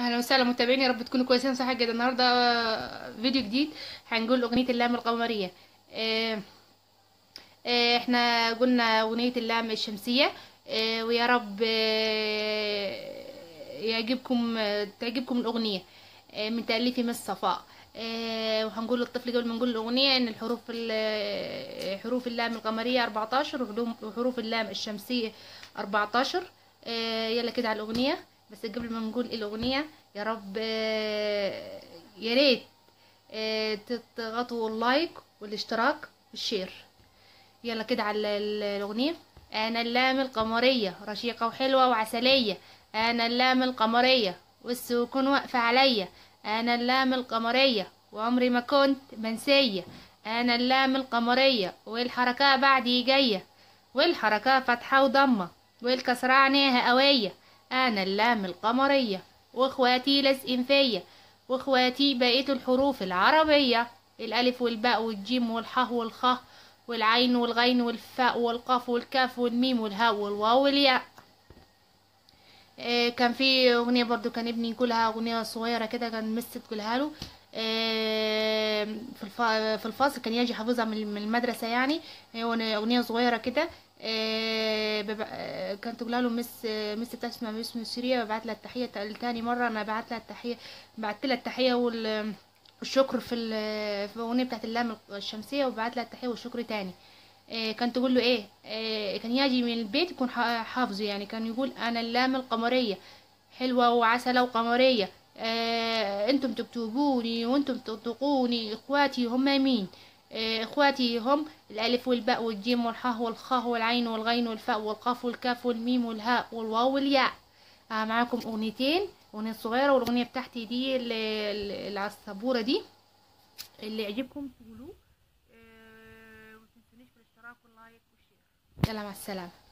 اهلا وسهلا متابعين يا رب تكونوا كويسين صحة جدا النهارده فيديو جديد هنقول اغنية اللام القمرية آه، آه، احنا قلنا اغنية اللام الشمسية آه، ويا رب آه، يعجبكم آه، تعجبكم الاغنية آه، من تأليف مس صفاء آه، وهنقول للطفل قبل ما نقول الاغنية ان الحروف ال- حروف اللام القمرية 14 وحلوم- وحروف اللام الشمسية 14 آه، يلا كده على الاغنية بس قبل ما نقول الاغنية يا رب آه، يا ريت آه، تضغطوا اللايك والاشتراك والشير يلا كده على ال- الاغنية انا اللام القمرية رشيقة وحلوة وعسلية انا اللام القمرية والسكون واقفة عليا انا اللام القمرية وعمري ما كنت منسية انا اللام القمرية والحركة بعدي جاية والحركة فتحة وضمة والكسرة عينيها قوية انا اللام القمرية واخواتي لازقين فيا واخواتي بقية الحروف العربية الالف والباء والجيم والحاء والخاء والعين والغين والفاء والقاف والكاف والميم والهاء والواو والياء آه، كان في اغنيه برضو كان ابني يقولها اغنيه صغيره كده كان مس تقولها له آه، في الف- في الفصل كان يجي حافظها من من المدرسه يعني هي اغنيه صغيره كده آه، ببع- آه، كانت تقولها له مس مس بتاعت اسمها مس مصريه ببعت لها التحيه تاني مره انا بعت لها التحيه بعت لها التحيه وال والشكر في ال- في الاغنيه بتاعت اللام الشمسيه وبعت لها التحيه والشكر تاني آه، كان تقول له ايه آه، كان يجي من البيت يكون ح- حافظه يعني كان يقول انا اللام القمريه حلوه وعسله وقمريه آه، انتم تكتبوني وانتم تنطقوني اخواتي هم مين آه، اخواتي هم الالف والباء والجيم والحاء والخاء والعين والغين والفاء والقاف والكاف والميم والهاء والواو والياء آه معاكم اغنيتين اغنيه صغيره والاغنيه بتاعتي دي اللي, اللي على السبوره دي اللي يعجبكم تقولوه آه، ومتنسونيش بالاشتراك واللايك والشير يلا مع السلامه